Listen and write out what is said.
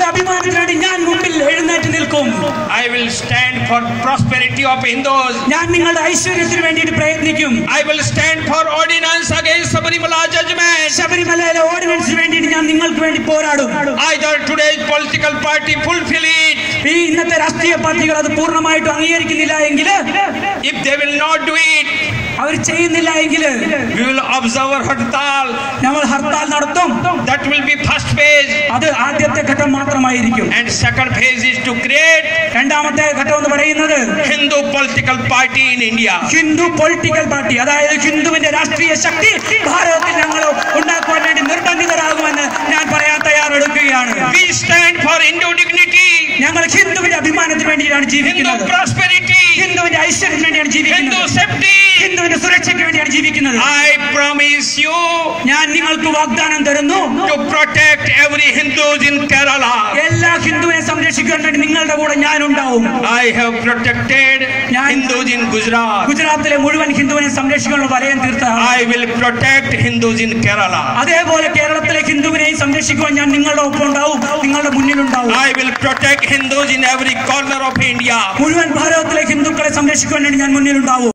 അഭിമാനത്തിന് വേണ്ടി ഞാൻ മുമ്പിൽ എഴുന്നേറ്റ് നിൽക്കും I will stand for prosperity of Hindus. ഞാൻ നിങ്ങളുടെ ഐശ്വര്യത്തിന് വേണ്ടിയിട്ട് പ്രയത്നിക്കും I will stand for ordinance against Sabarimala judgment. ശബരിമലയിലെ ഓർഡിനൻസിന് വേണ്ടിയിട്ട് ഞാൻ നിങ്ങൾക്ക് വേണ്ടി പോരാടും Either today's political party fulfill it. ഈ ഇന്നത്തെ രാഷ്ട്രീയ പാർട്ടികൾ അത് പൂർണ്ണമായിട്ടും അംഗീകരിക്കുന്നില്ല എങ്കിൽ If they will not do it, അവർ ചെയ്യുന്നില്ല എങ്കിൽ we will observe our Hartal. നമ്മൾ ഹർത്താൽ നടത്തും That will be first phase. അത് ആദ്യത്തെ ഘട്ടം മാത്രമായിരിക്കും And second phase is to create രണ്ടാമത്തെ ഘട്ടം എന്ന് പറയുന്നത് Hindu political party in India. Hindu political party അതായത് ഹിന്ദുവിന്റെ രാഷ്ട്രീയ ശക്തി ഭാരതത്തിൽ ഞങ്ങൾ ഉണ്ടാക്കുവാൻ വേണ്ടി നിർബന്ധിതരാകുമെന്ന് ഞാൻ പറയാൻ തയ്യാറെടുക്കുകയാണ് We stand for Hindu dignity, ഞങ്ങൾ ഹിന്ദുവിന്റെ അഭിമാനത്തിന് വേണ്ടിയാണ് Hindu ജീവിക്കുന്നത് prosperity, ഹിന്ദുവിന്റെ ഐശ്വര്യത്തിന് വേണ്ടിയാണ് Hindu ജീവിക്കുന്നത് safety. ഹിന്ദുവിന്റെ സുരക്ഷയ്ക്ക് വേണ്ടിയാണ് ജീവിക്കുന്നത് I promise you ഞാൻ നിങ്ങൾക്ക് വാഗ്ദാനം തരുന്നു to protect every Hindus in Kerala. എല്ലാ ഹിന്ദുവിനെ സംരക്ഷിക്കാൻ വേണ്ടി നിങ്ങളുടെ കൂടെ ഞാൻ ഉണ്ടാവും I have protected Hindus in Gujarat. ഗുജറാത്തിലെ മുഴുവൻ ഹിന്ദുവിനെ സംരക്ഷിക്കാനുള്ള വലയം തീർത്ത I will protect Hindus in Kerala. അതേപോലെ കേരളത്തിലെ ഹിന്ദുവിനെയും സംരക്ഷിക്കുവാൻ ഞാൻ നിങ്ങളുടെ ഒപ്പം ഉണ്ടാവും നിങ്ങളുടെ മുന്നിലുണ്ടാവും I will protect Hindus in every corner of India. മുഴുവൻ ഭാരതത്തിലെ ഹിന്ദുക്കളെ സംരക്ഷിക്കുവാൻ വേണ്ടി ഞാൻ മുന്നിലുണ്ടാവും